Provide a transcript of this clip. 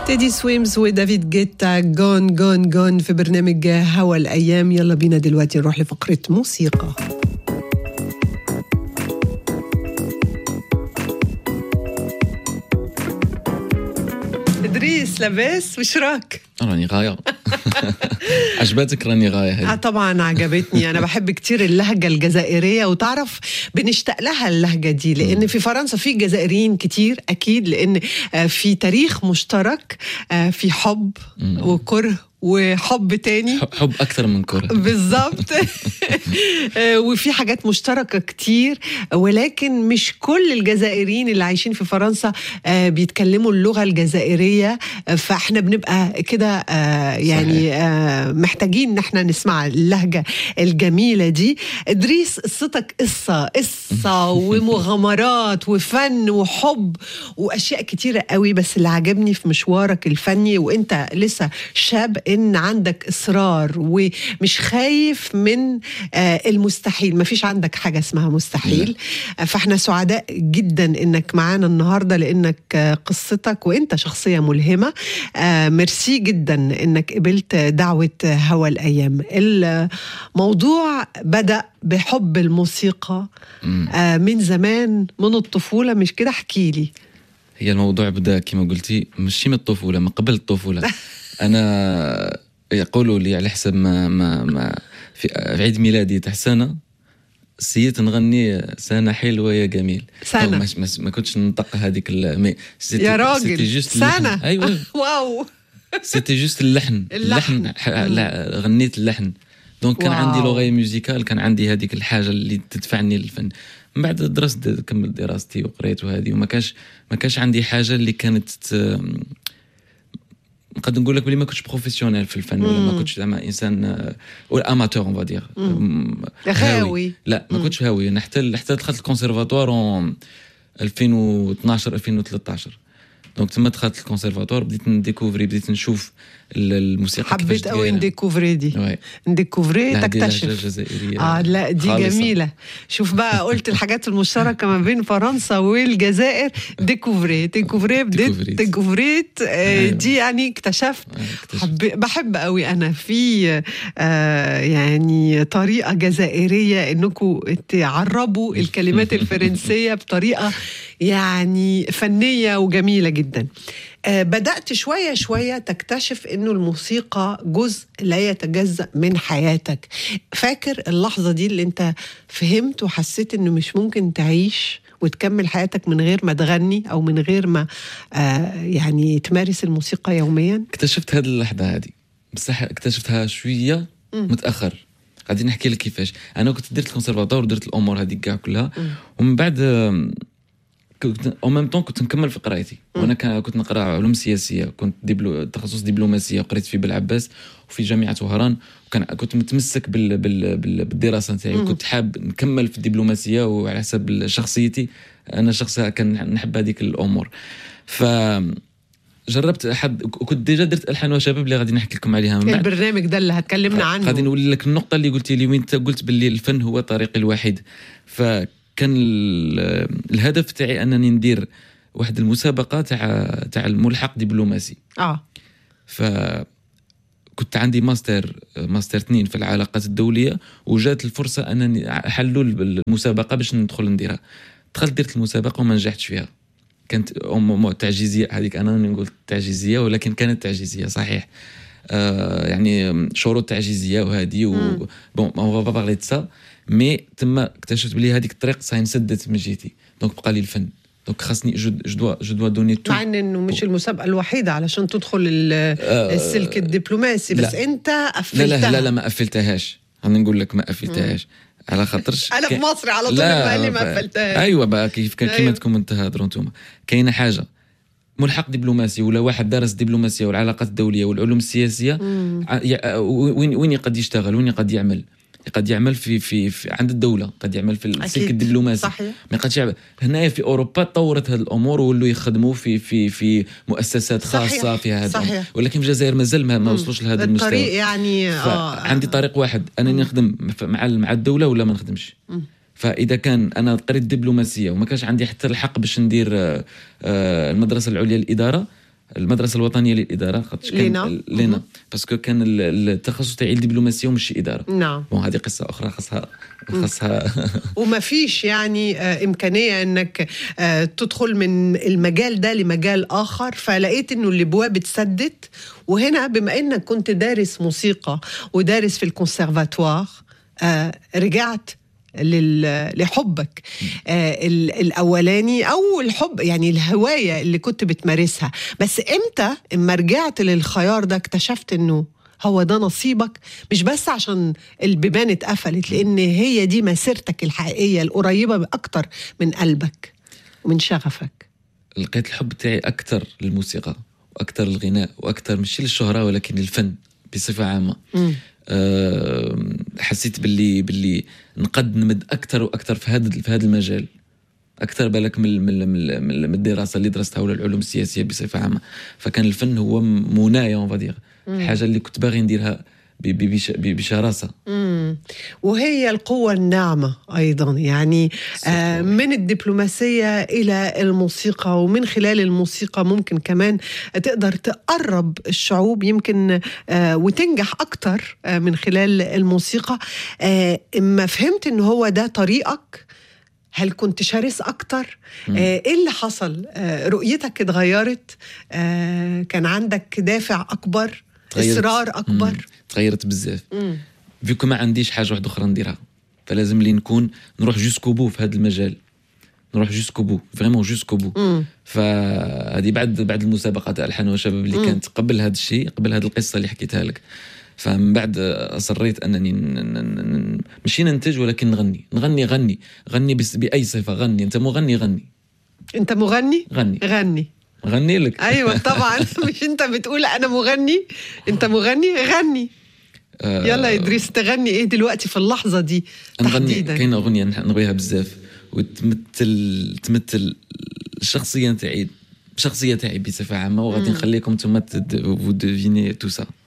تيدي سويمز ودافيد جيتا جون جون جون في برنامج هوا الأيام يلا بينا دلوقتي نروح لفقرة موسيقى إدريس لاباس وش راك؟ راني غاية عجبتك راني غاية آه هذه طبعا عجبتني انا بحب كتير اللهجه الجزائريه وتعرف بنشتاق لها اللهجه دي لان في فرنسا في جزائريين كتير اكيد لان آه، في تاريخ مشترك آه، في حب وكره وحب تاني ح- حب أكثر من كره بالظبط آه، وفي حاجات مشتركة كتير ولكن مش كل الجزائريين اللي عايشين في فرنسا آه، بيتكلموا اللغة الجزائرية آه، فاحنا بنبقى كده آه، يعني آه، محتاجين ان احنا نسمع اللهجة الجميلة دي ادريس قصتك قصة قصة ومغامرات وفن وحب واشياء كتيرة قوي بس اللي عجبني في مشوارك الفني وانت لسه شاب ان عندك اصرار ومش خايف من آه، المستحيل مفيش عندك حاجة اسمها مستحيل آه، فاحنا سعداء جدا انك معانا النهاردة لانك آه، قصتك وانت شخصية ملهمة آه، ميرسي جدا انك قبلت دعوة هوا الايام الموضوع بدأ بحب الموسيقى آه، من زمان من الطفولة مش كده احكي لي هي الموضوع بدا كما قلتي مش من الطفولة من قبل الطفولة أنا يقولوا لي على حسب ما ما, ما في في عيد ميلادي تاع سنة سيت نغني سنة حلوة يا جميل سنة. أو ما, ما, ما كنتش ننطق هذيك ال- مي سيتي- يا سيتي راجل جوست اللحن. سنة أيوة واو سيتي جوست اللحن اللحن. ح- لا غنيت اللحن دونك كان واو. عندي لغه ميوزيكال كان عندي هذيك الحاجه اللي تدفعني للفن من بعد درست كملت دراستي وقريت وهذه وما كاش ما كاش عندي حاجه اللي كانت ت- نقدر نقول لك بلي ما كنتش بروفيسيونيل في الفن ولا ما كنتش زعما انسان آه، ولا اماتور اون فادير هاوي. لا ما كنتش هاوي انا حتى حتى دخلت الكونسيرفاتوار اون 2012 2013 دونك تما دخلت الكونسيرفاتوار بديت نديكوفري بديت نشوف ال- الموسيقى كيفاش حبيت قوي دايرة. نديكوفري دي وي. نديكوفري لا، دي لهجة تكتشف جزائرية اه لا دي خالصة. جميلة شوف بقى قلت الحاجات المشتركة ما بين فرنسا والجزائر ديكوفري ديكوفري بديت ديكوفريت. ديكوفريت آه أيوة. دي يعني اكتشفت آه، اكتشفت. حب بحب قوي انا في آه يعني طريقه جزائريه انكم تعربوا الكلمات الفرنسيه بطريقه يعني فنيه وجميله جدا آه بدات شويه شويه تكتشف انه الموسيقى جزء لا يتجزا من حياتك فاكر اللحظه دي اللي انت فهمت وحسيت انه مش ممكن تعيش وتكمل حياتك من غير ما تغني او من غير ما آه يعني تمارس الموسيقى يوميا اكتشفت هذه اللحظه هذه بصح اكتشفتها شويه متاخر غادي نحكي لك كيفاش انا كنت درت الكونسيرفاتوار ودرت الامور هذيك كاع كلها ومن بعد آم، كنت او ميم طون كنت نكمل في قرايتي وانا كان- كنت نقرا علوم سياسيه كنت دبلو تخصص دبلوماسيه وقريت في بلعباس وفي جامعه وهران وكان كنت متمسك بال... بال... بال... بالدراسه نتاعي وكنت حاب نكمل في الدبلوماسيه وعلى حسب شخصيتي انا شخص كان نحب هذيك الامور ف جربت حد وكنت ديجا درت الحان وشباب اللي غادي نحكي لكم عليها من بعد البرنامج ده اللي هتكلمنا عنه غادي نولي لك النقطة اللي قلتي لي وين انت قلت باللي الفن هو طريقي الوحيد فكان ال- الهدف تاعي انني ندير واحد المسابقة تاع تاع الملحق دبلوماسي اه ف كنت عندي ماستر ماستر اثنين في العلاقات الدولية وجات الفرصة انني حلوا المسابقة باش ندخل نديرها دخلت درت المسابقة وما نجحتش فيها كانت أم- مو تعجيزية هذيك انا نقول تعجيزية ولكن كانت تعجيزية صحيح آه يعني شروط تعجيزيه وهذه و بون ما با بارلي سا مي تما اكتشفت بلي هذيك الطريق صاي مسدت من جهتي دونك بقى لي الفن دونك خاصني جو جو دوا جو دوا دوني تو مع ان انه مش المسابقه الوحيده علشان تدخل ال- السلك الدبلوماسي بس لا. انت لا قفلتها لا لا لا ما قفلتهاش انا نقول لك ما قفلتهاش على خاطرش انا في كاين- مصر على طول لا، قال لي ما ب- قفلتهاش ايوه بقى كيف كيما أيوة. تكون تهضروا انتم كاينه حاجه ملحق دبلوماسي ولا واحد دارس دبلوماسيه والعلاقات الدوليه والعلوم السياسيه ع- ي- وين وين يقد يشتغل وين يقد يعمل قد يعمل في في, في عند الدوله قد يعمل في السلك أكيد. الدبلوماسي صحيح. ما يقدش يعمل هنايا في اوروبا تطورت هذه الامور وولوا يخدموا في في في مؤسسات خاصه صحيح. في هذا صحيح. ولكن في الجزائر مازال ما, ما وصلوش لهذا المستوى الطريق يعني اه عندي طريق واحد انني نخدم مع مع الدوله ولا ما نخدمش فاذا كان انا قريت دبلوماسيه وما كانش عندي حتى الحق باش ندير آه، آه، المدرسه العليا للاداره المدرسه الوطنيه للاداره خاطر كان لينا. لينا مهم. باسكو كان ال- التخصص تاعي الدبلوماسيه ومش اداره نعم بون هذه قصه اخرى خاصها خاصها وما فيش يعني آه، إمكانية أنك آه، تدخل من المجال ده لمجال آخر فلقيت أنه الأبواب اتسدت وهنا بما أنك كنت دارس موسيقى ودارس في الكونسرفاتوار آه، رجعت لل- لحبك آه، ال- الاولاني او الحب يعني الهوايه اللي كنت بتمارسها بس امتى اما رجعت للخيار ده اكتشفت انه هو ده نصيبك مش بس عشان البيبان اتقفلت لان هي دي مسيرتك الحقيقيه القريبه اكتر من قلبك ومن شغفك لقيت الحب تاعي اكثر للموسيقى واكثر للغناء واكثر مش للشهره ولكن للفن بصفه عامه مم. أه حسيت باللي باللي نقد نمد اكثر واكثر في هذا في هذا المجال اكثر بالك من من من, من, من الدراسه اللي درستها ولا العلوم السياسيه بصفه عامه فكان الفن هو منايا اون فادير الحاجه اللي كنت باغي نديرها ب- ب- بش- ب- بشراسه مم. وهي القوة الناعمة أيضا يعني آه من الدبلوماسية إلى الموسيقى ومن خلال الموسيقى ممكن كمان تقدر تقرب الشعوب يمكن آه وتنجح أكتر آه من خلال الموسيقى آه إما فهمت إن هو ده طريقك هل كنت شرس أكتر؟ مم. آه إيه اللي حصل؟ آه رؤيتك اتغيرت؟ آه كان عندك دافع أكبر؟ تغيرت. إصرار أكبر؟ مم. تغيرت بزاف مم. فيكو ما عنديش حاجه واحده اخرى نديرها فلازم لي نكون نروح جوسكو بو في هذا المجال نروح جوسكو بو فريمون جوسكو بو مم. فهذه بعد بعد المسابقه تاع الحان وشباب اللي مم. كانت قبل هذا الشيء قبل هذه القصه اللي حكيتها لك فمن بعد اصريت انني ن- ن- ن- ماشي ننتج ولكن نغني نغني غني غني بس باي صفه غني انت مغني غني أنت مغني؟ غني غني غني لك ايوه طبعا مش انت بتقول انا مغني انت مغني غني آه، يلا يا ادريس تغني ايه دلوقتي في اللحظه دي نغني تحديدا كاينه اغنيه نح- نبغيها بزاف وتمثل تمثل الشخصيه تاعي الشخصيه تاعي بصفه عامه وغادي مم. نخليكم انتم ديفيني تو سا